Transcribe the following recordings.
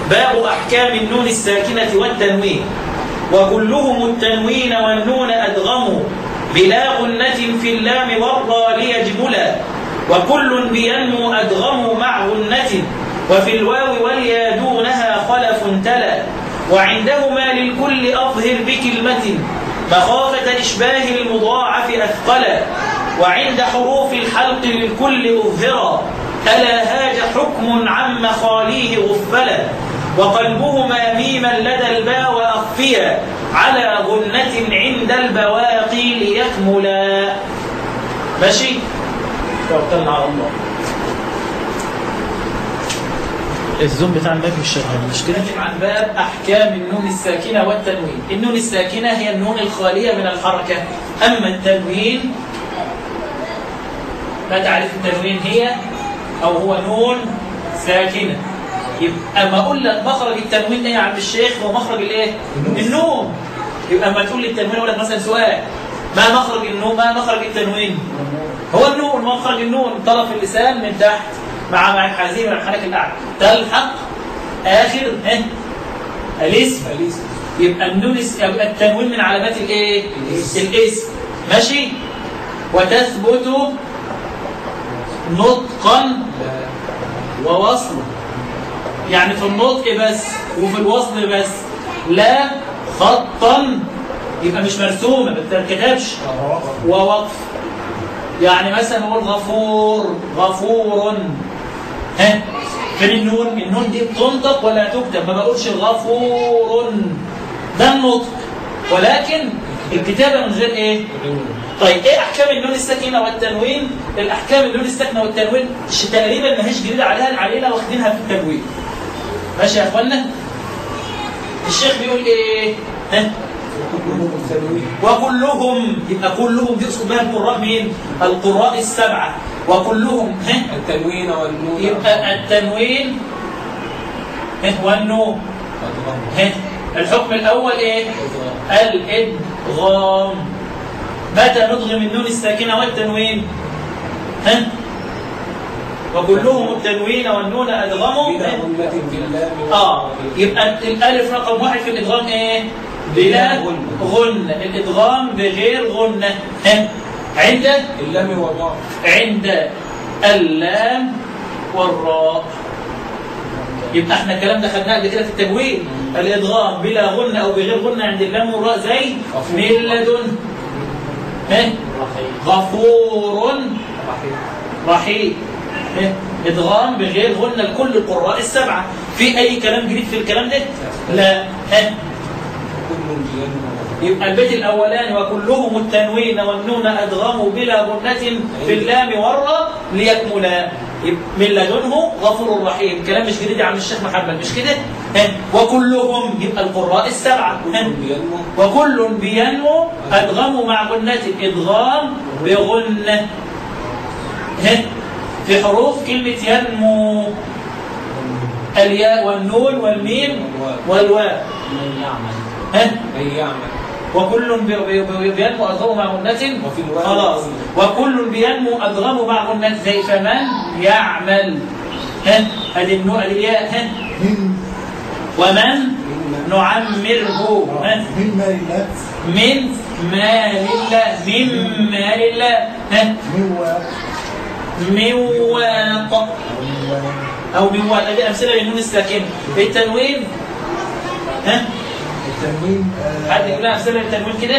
باب أحكام النون الساكنة والتنوين وكلهم التنوين والنون أدغموا بلا غنة في اللام والراء ليجملا وكل بينمو أدغموا مع غنة وفي الواو واليا دونها خلف تلا وعندهما للكل أظهر بكلمة مخافة إشباه المضاعف أثقلا وعند حروف الحلق للكل أظهرا ألا هاج حكم عن مخاليه غفلا وقلبهما ميما لدى الباء وأخفيا على غنة عند البواقي ليكملا ماشي توكلنا على الله الزوم بتاع المايك مش شغال مش كده نتكلم عن باب أحكام النون الساكنة والتنوين النون الساكنة هي النون الخالية من الحركة أما التنوين ما تعرف التنوين هي أو هو نون ساكنة يبقى أما أقول لك مخرج التنوين إيه يا عم الشيخ هو مخرج الإيه؟ النون يبقى أما تقول لي التنوين أقول لك مثلا سؤال ما مخرج النون ما مخرج التنوين هو النون مخرج النون طرف اللسان من تحت مع مع الحزين مع الحنك الأعلى تلحق آخر ها الاسم يبقى النون اس- يبقى التنوين من علامات الايه الاسم ماشي وتثبت نطقا ووصلا يعني في النطق بس وفي الوصل بس لا خطا يبقى مش مرسومه ما بتركتبش ووقف يعني مثلا نقول غفور غفور ها فين النون النون دي بتنطق ولا تكتب ما بقولش غفور ده النطق ولكن الكتابه من غير ايه طيب ايه احكام النون الساكنه والتنوين الاحكام النون الساكنه والتنوين ش- تقريبا ما هيش جديده عليها علينا واخدينها في التنوين ماشي يا اخوانا الشيخ بيقول ايه ها وكلهم يبقى كلهم دي يقصد بها القراء مين القراء السبعه وكلهم ها التنوين والنون يبقى التنوين ها والنون ها الحكم الاول ايه الادغام متى ندغم النون الساكنه والتنوين ها وكلهم التنوين والنون ادغموا بلا ها؟ غنة في اللام اه يبقى الالف رقم واحد في الادغام ايه بلا غنة الادغام بغير غنة ها عند اللام والراء عند اللام والراء يبقى احنا الكلام ده خدناه قبل كده في التجويد الادغام بلا غنة او بغير غنة عند اللام والراء زي من لدن ها؟ غفور رحيم ها؟ ادغام بغير غنة لكل القراء السبعة في اي كلام جديد في الكلام ده لا ها كل بينه يبقى البيت الاولاني وكلهم التنوين والنون ادغموا بلا غنة في اللام والراء ليكملا يبقى من لدنه غفور رحيم كلام مش جديد يا عم الشيخ محمد مش كده ها وكلهم يبقى القراء السبعه ها كل بينه وكل بينمو ادغموا مع غنة ادغام بغنة ها في حروف كلمة ينمو الياء والنون والميم والواو من يعمل ها من يعمل وكل بي- بي- بي- بينمو أدغم مع غنة وفي الواو خلاص وكل بينمو أدغم مع غنة زي فمن يعمل ها ادي النو ادي الياء ها من ومن نعمره ها من مال الله من مال الله من مال الله ها من واق من واق أو من واق او من واق ادي امثله للنون الساكنه التنوين ها التنوين آه، حد يقول لنا امثله للتنوين كده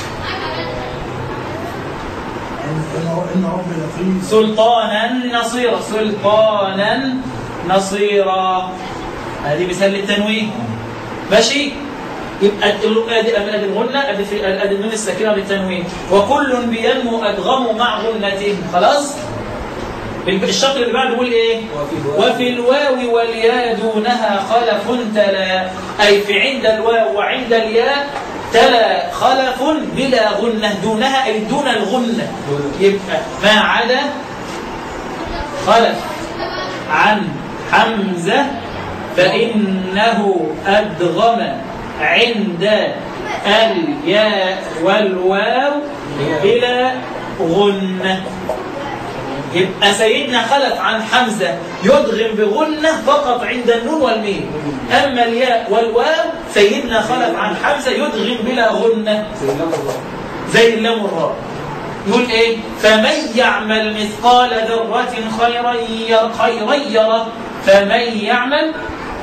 إن إن رب لطيف سلطانا نصيرا سلطانا نصيرا هذه مثال للتنوين ماشي يبقى ال- ادي ادي الغنه ادي في ادي النون الساكنه للتنوين وكل بينمو ادغم مع غنه خلاص الشطر اللي بعده بيقول ايه وفي الواو وفي الواو والياء دونها خلف تلا أي في عند الواو وعند الياء تلا خلف بلا غنة دونها أي دون الغنة يبقى ما عدا خلف عن حمزة فإنه أدغم عند الياء والواو بلا غنة يبقى سيدنا خلف عن حمزة يدغم بغنة فقط عند النون والميم أما الياء والواو سيدنا خلف عن حمزة يدغم بلا غنة زي لما الله زي اللام والراء يقول ايه فمن يعمل مثقال ذرة خيرا ير خيرا يره فمن يعمل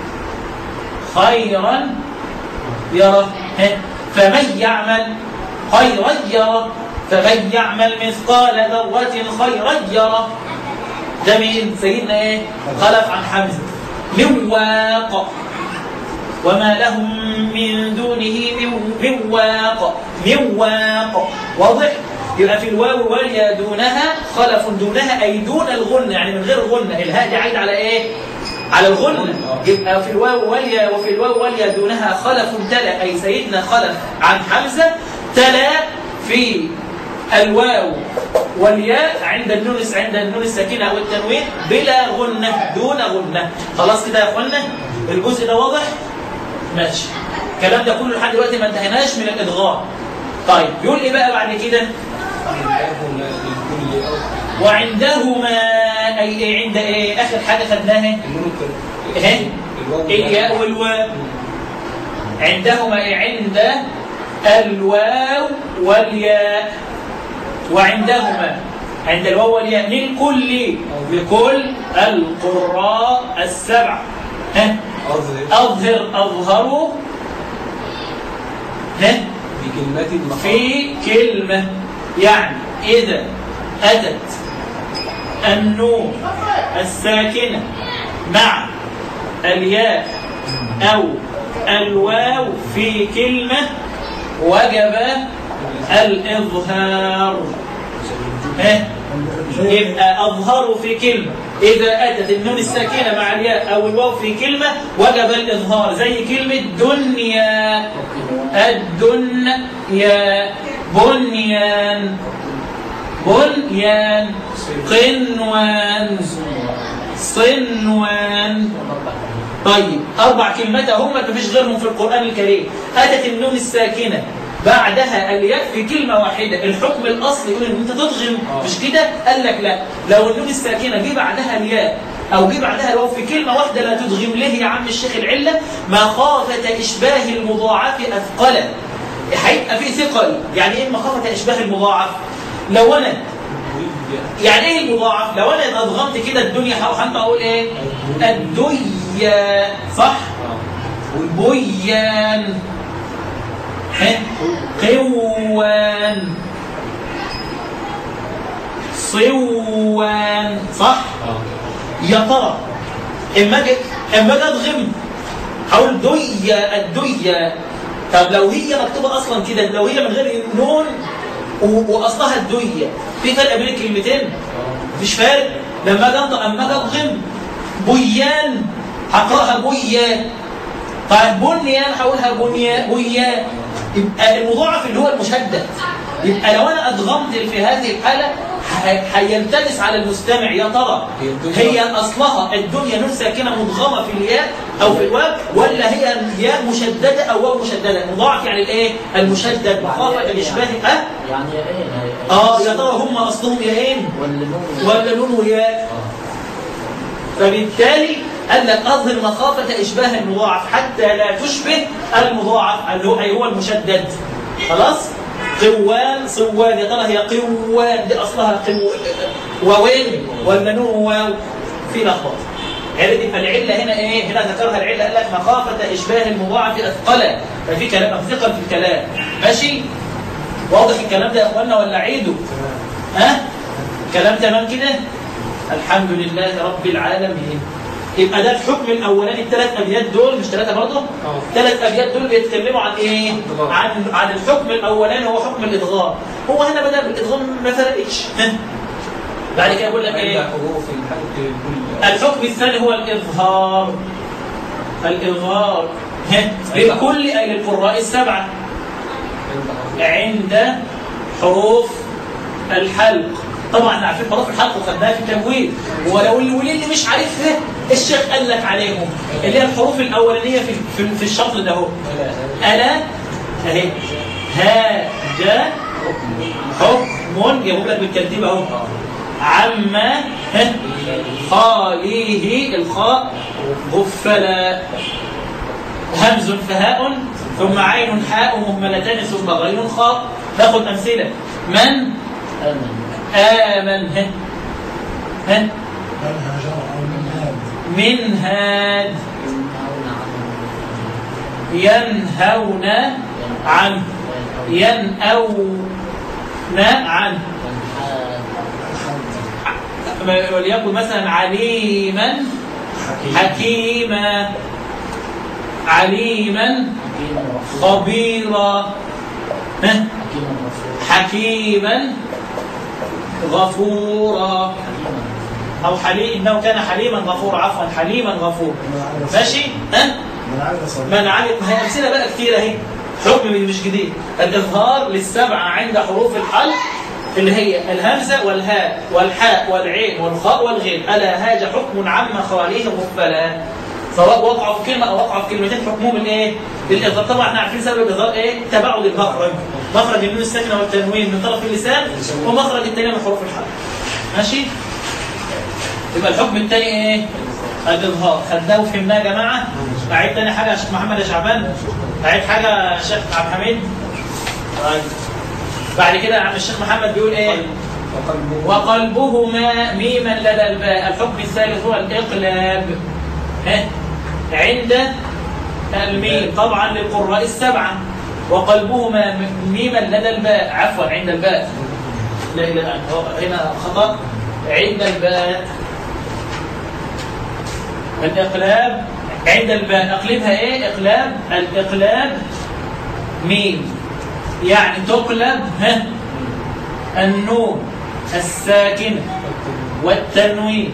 خيرا يره ها؟ فمن يعمل خيرا يره فمن يعمل مثقال ذرة خيرا يره ده مين سيدنا ايه خلف عن حمزة من واق وما لهم من دونه من, من واق من واق واضح يبقى في الواو واليا دونها خلف دونها اي دون الغنة يعني من غير غنة الهاء دي عايد على ايه على الغنة يبقى في الواو واليا وفي الواو واليا دونها خلف تلا اي سيدنا خلف عن حمزة تلا في الواو والياء عند النون عند النون الساكنه او التنوين بلا غنه دون غنه خلاص كده يا اخوانا الجزء ده واضح ماشي الكلام ده كله لحد دلوقتي ما انتهيناش من الادغام طيب يقول ايه بقى بعد كده عندهم للكل أو وعندهما اي ايه عند ايه اخر حاجه خدناها النون التر- ايه الواو الياء والواو عندهما ايه عند الواو والياء وعندهما عند الواو والياء للكل لكل القراء السبع ها أظهر أظهر أظهروا ها بكلمات المخاطر في كلمة يعني إذا أتت النون الساكنة مع الياء أو الواو في كلمة وجب الإظهار ها يبقى أظهروا في كلمة إذا أتت النون الساكنة مع الياء أو الواو في كلمة وجب الإظهار زي كلمة دنيا الدنيا بنيان بنيان قنوان صنوان طيب أربع كلمات هم ما فيش غيرهم في القرآن الكريم أتت النون الساكنة بعدها الياء في كلمة واحدة الحكم الأصلي يقول إن أنت تضغم مش كده قال لك لا لو النون الساكنة جه بعدها الياء أو جه بعدها الواو في كلمة واحدة لا تضغم ليه يا عم الشيخ العلة مخافة إشباه المضاعف أثقلا هيبقى في ثقل يعني إيه مخافة إشباه المضاعف لو أنا يعني ايه المضاعف لو انا ادغمت كده الدنيا هروح انت اقول ايه الدنيا صح والبيان ها؟ قوان صوان صح يا ترى اما اجي اما اجي ادغم هقول دية الدية طب لو هي مكتوبة اصلا كده لو هي من غير نون و- واصلها الدية في فرق بين الكلمتين مفيش فرق لما اجي انطق اما اجي ادغم بيان هقراها بيان طيب بنيان هقولها بنيا بيان يبقى المضاعف اللي هو المشدد يبقى لو انا ادغمت في هذه الحاله ه- هيلتبس على المستمع يا ترى هي الدنيا- هي اصلها الدنيا نون ساكنه مدغمه في الياء او في الواو ولا هي ياء مشدده او واو مشدده المضاعف يعني الايه المشدد مخافه الاشباه اه يعني يا ايه اه يا ترى هم اصلهم ياءين ولا نون ولا نون وياء فبالتالي قال لك اظهر مخافه اشباه المضاعف حتى لا تشبه المضاعف اللي هو أي هو المشدد خلاص قوان صوان يا ترى هي قوان دي اصلها قو واوين ولا نون واو في لخبطه عرفت يبقى العله هنا ايه هنا ذكرها العله قال لك مخافه اشباه المضاعف اثقلا ففي كلام ثقل في الكلام ماشي واضح الكلام ده يا اخوانا ولا عيده ها كلام تمام كده الحمد لله رب العالمين يبقى ده الحكم الاولاني الثلاث ابيات دول مش ثلاثه برضه ثلاث ابيات دول بيتكلموا عن ايه عن عن الحكم الاولاني هو حكم الادغام هو هنا بدا بالادغام ما فرقش ها؟ بعد كده يقول لك عند ايه حروف الحلق كل الحكم الثاني هو الإظهار الإظهار ها؟ للكل أي للقراء السبعة عند حروف الحلق طبعا احنا عارفين حروف الحلق وخدناها في التمويل ولو اللي واللي مش عارفها الشيخ قال لك عليهم اللي هي الحروف الاولانيه في في, في الشطر ده اهو الا اهي ها جا حكم جابوا لك بالترتيب اهو عما ها؟ خاليه الخاء غفلا همز فهاء ثم عين حاء مهملتان ثم غين خاء ناخد أمثلة من آمن ها ها من هاجر أو من هاب من هاد ينهون عنه ينأون عنه وليكن مثلا عليما حكيما عليما خبيرا ها؟ حكيما غفورا أو حليم إنه كان حليما غفورا عفوا حليما غفورا ماشي ها من عرف صلاة من علم ما هي أمثلة بقى كتير أهي حكم من مش جديد الإظهار للسبعة عند حروف الحلق اللي هي الهمزة والهاء والحاء والعين والخاء والغين ألا هاج حكم عم خاليه مقبلا سواء وقعوا في كلمة أو وقعوا في كلمتين حكمهم الإيه؟ الإظهار طبعا احنا عارفين سبب الإظهار إيه؟ تباعد المخرج مخرج النون الساكنة والتنوين من طرف اللسان ومخرج التاني من حروف الحلق ماشي؟ يبقى الحكم الثاني ايه الإظهار خدناه وفهمناه يا جماعة أعيد تاني حاجة يا شيخ محمد يا شعبان أعيد حاجة يا شيخ عبد الحميد طيب. بعد كده يا عم الشيخ محمد بيقول ايه وقلبهما ميما لدى الباء الحكم الثالث هو الإقلاب ها؟ عند الميم طبعا للقراء السبعة وقلبهما م- ميما لدى الباء عفوا عند الباء لا لا هو هنا خطأ عند الباء الإقلاب عند الباء أقلبها إيه؟ إقلاب الإقلاب ميم يعني تقلب ها النون الساكنة والتنوين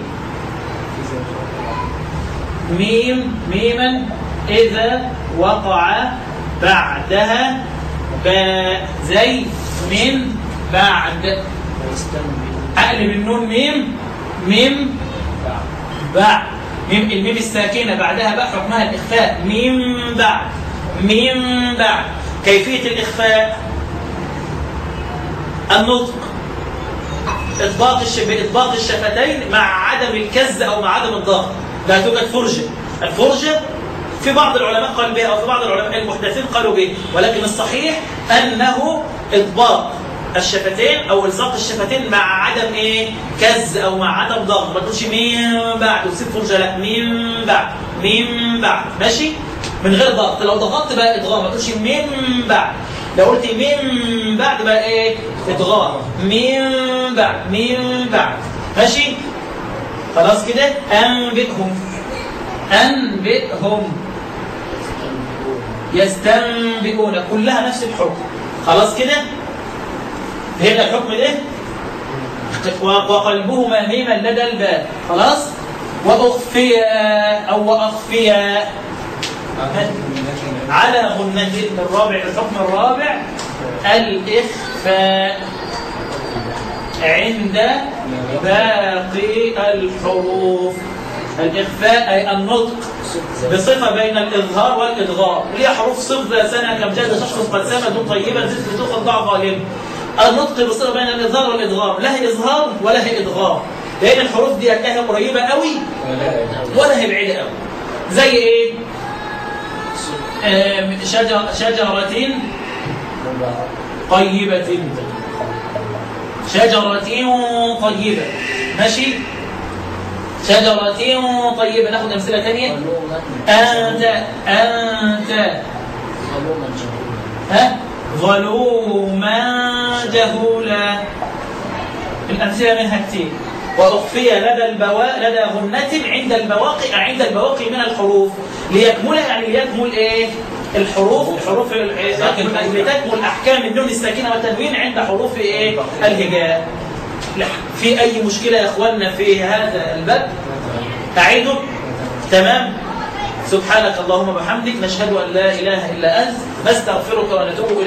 ميم ميما إذا وقع بعدها باء زي من بعد أقلب النون ميم ميم بعد ميم الميم الساكنة بعدها بقى حكمها الإخفاء ميم بعد ميم بعد كيفية الإخفاء النطق إطباق الش... بإطباق الشفتين مع عدم الكز أو مع عدم الضغط لا توجد فرجة الفرجة في بعض العلماء قالوا بها أو في بعض العلماء المحدثين قالوا به ولكن الصحيح أنه إطباق الشفتين أو إلصاق الشفتين مع عدم إيه كز أو مع عدم ضغط ما تقولش من بعد وتسيب فرجة لا من بعد من بعد ماشي من غير ضغط لو ضغطت بقى إدغام ما تقولش من بعد لو قلت من بعد بقى إيه إدغام من بعد من بعد ماشي خلاص كده أنبئهم أنبئهم يستنبئون كلها نفس الحكم خلاص كده هنا الحكم ده وقلبهما ميما لدى الباب خلاص وأخفيا أو وأخفيا على غنة الرابع الحكم الرابع الإخفاء عند باقي الحروف الإخفاء أي النطق بصفة بين الإظهار والإدغام ليه حروف صفة سنة كم جاد شخص قد سمد طيبا زدت بتوخ ضع ظالم النطق بصفة بين الإظهار والإدغام لا هي إظهار ولا هي إدغام لأن الحروف دي لا هي قريبة قوي ولا هي بعيدة قوي زي إيه؟ آم، شجر شجرة طيبة شجرة طيبة ماشي شجرة طيبة ناخد أمثلة ثانية أنت أنت ها ظلوما جهولا الأمثلة منها كتير وأخفي لدى البواء لدى غنة عند البواقي عند البواقي من الحروف ليكمل يعني ليكمل إيه الحروف الحروف ال- لتكمل أحكام النون الساكنة والتنوين عند حروف إيه الهجاء لا. في أي مشكلة يا أخواننا في هذا الباب أعيده تمام سبحانك اللهم وبحمدك نشهد أن لا إله إلا أنت نستغفرك ونتوب إليك